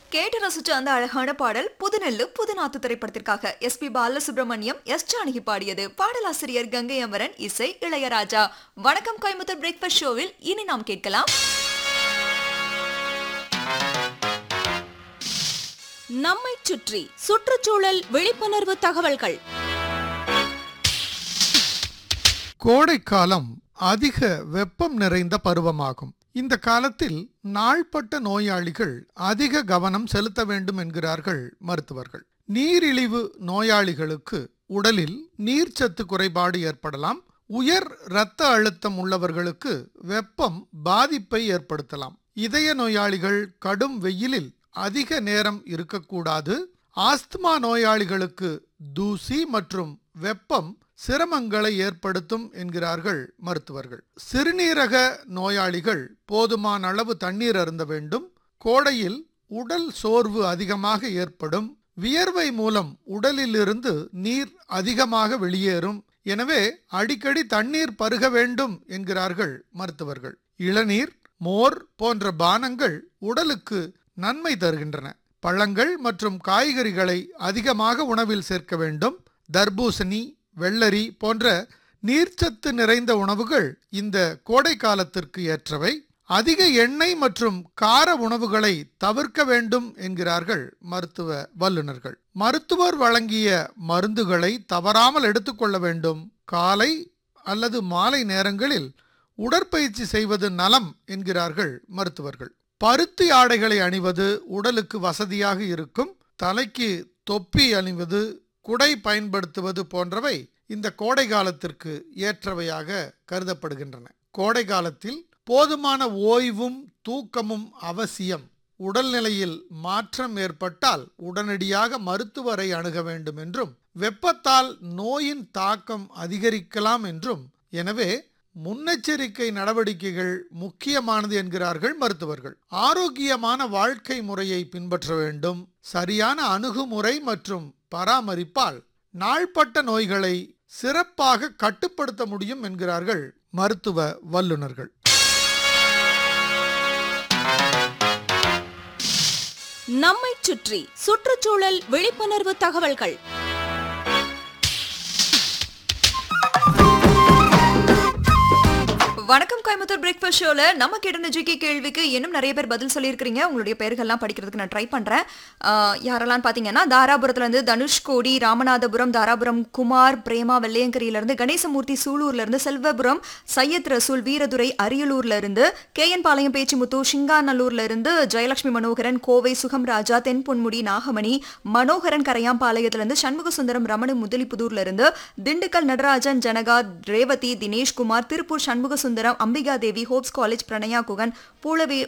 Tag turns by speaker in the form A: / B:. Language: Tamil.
A: கேட்டு ரசிச்ச அந்த அழகான பாடல் புதுநெல்லு புதுநாத்து திரைப்படத்திற்காக S P Balasubrahmanyam S Janaki பாடியது பாடலாசிரியர் கங்கை அமரன் இசை இளையராஜா வணக்கம் கோயம்புத்தூர் பிரேக்ஃபாஸ்ட் ஷோவில் இனி நாம் கேட்கலாம்
B: நம்மை சுற்றி சுற்றுச்சூழல் விழிப்புணர்வு தகவல்கள்
C: கோடைக்காலம் அதிக வெப்பம் நிறைந்த பருவமாகும் இந்த காலத்தில் நாள்பட்ட நோயாளிகள் அதிக கவனம் செலுத்த வேண்டும் என்கிறார்கள் மருத்துவர்கள் நீரிழிவு நோயாளிகளுக்கு உடலில் நீர்ச்சத்து குறைபாடு ஏற்படலாம் உயர் இரத்த அழுத்தம் உள்ளவர்களுக்கு வெப்பம் பாதிப்பை ஏற்படுத்தலாம் இதய நோயாளிகள் கடும் வெயிலில் அதிக நேரம் இருக்கக்கூடாது ஆஸ்துமா நோயாளிகளுக்கு தூசி மற்றும் வெப்பம் சிரமங்களை ஏற்படுத்தும் என்கிறார்கள் மருத்துவர்கள் சிறுநீரக நோயாளிகள் போதுமான அளவு தண்ணீர் அருந்த வேண்டும் கோடையில் உடல் சோர்வு அதிகமாக ஏற்படும் வியர்வை மூலம் உடலிலிருந்து நீர் அதிகமாக வெளியேறும் எனவே அடிக்கடி தண்ணீர் பருக வேண்டும் என்கிறார்கள் மருத்துவர்கள் இளநீர் மோர் போன்ற பானங்கள் உடலுக்கு நன்மை தருகின்றன பழங்கள் மற்றும் காய்கறிகளை அதிகமாக உணவில் சேர்க்க வேண்டும் தர்பூசணி வெள்ளரி போன்ற நீர்ச்சத்து நிறைந்த உணவுகள் இந்த கோடை காலத்திற்கு ஏற்றவை அதிக எண்ணெய் மற்றும் கார உணவுகளை தவிர்க்க வேண்டும் என்கிறார்கள் மருத்துவ வல்லுநர்கள் மருத்துவர் வழங்கிய மருந்துகளை தவறாமல் எடுத்துக்கொள்ள வேண்டும் காலை அல்லது மாலை நேரங்களில் உடற்பயிற்சி செய்வது நலம் என்கிறார்கள் மருத்துவர்கள் பருத்தி ஆடைகளை அணிவது உடலுக்கு வசதியாக இருக்கும் தலைக்கு தொப்பி அணிவது குடை பயன்படுத்துவது போன்றவை இந்த கோடை காலத்திற்கு ஏற்றவையாக கருதப்படுகின்றன கோடை காலத்தில் போதுமான ஓய்வும் தூக்கமும் அவசியம் உடல்நிலையில் மாற்றம் ஏற்பட்டால் உடனடியாக மருத்துவரை அணுக வேண்டும் என்றும் வெப்பத்தால் நோயின் தாக்கம் அதிகரிக்கலாம் என்றும் எனவே முன்னெச்சரிக்கை நடவடிக்கைகள் முக்கியமானது என்கிறார்கள் மருத்துவர்கள் ஆரோக்கியமான வாழ்க்கை முறையை பின்பற்ற வேண்டும் சரியான அணுகுமுறை மற்றும் பராமரிப்பால் நாள்பட்ட நோய்களை சிறப்பாக கட்டுப்படுத்த முடியும் என்கிறார்கள் மருத்துவ வல்லுநர்கள்
B: நம்மை சுற்றி சுற்றுச்சூழல் விழிப்புணர்வு தகவல்கள்
A: வணக்கம் கோயம்புத்தூர் பிரேக்ஃபாஸ்ட் ஷோல நம்ம கேட்ட ஜிகே கேள்விக்கு இன்னும் நிறைய பேர் பதில் சொல்லியிருக்கிறீங்க உங்களுடைய பெயர்கள்லாம் படிக்கிறதுக்கு நான் ட்ரை பண்றேன் ஆஹ் யாரெல்லாம் பாத்தீங்கன்னா தாராபுரத்துல இருந்து தனுஷ்கோடி ராமநாதபுரம் தாராபுரம் குமார் பிரேமா வெள்ளையங்கிரியில இருந்து கணேசமூர்த்தி சூலூர்ல இருந்து செல்வபுரம் சையத் ரசூல் வீரதுரை அரியலூர்ல இருந்து கே என் பாளையம் பேச்சிமுத்து சிங்காநல்லூர்ல இருந்து ஜெயலட்சுமி மனோகரன் கோவை சுகம் ராஜா தென் பொன்முடி நாகமணி மனோகரன் கரையாம்பாளையத்துல இருந்து சண்முக சுந்தரம் ரமணு முதலிப்புதூர்ல இருந்து திண்டுக்கல் நடராஜன் ஜனகா ரேவதி தினேஷ்குமார் திருப்பூர் சண்முக சுந்தரம் அம்பிகா தேவி ஹோப்ஸ் காலேஜ் பிரணயா குகன் பூலவே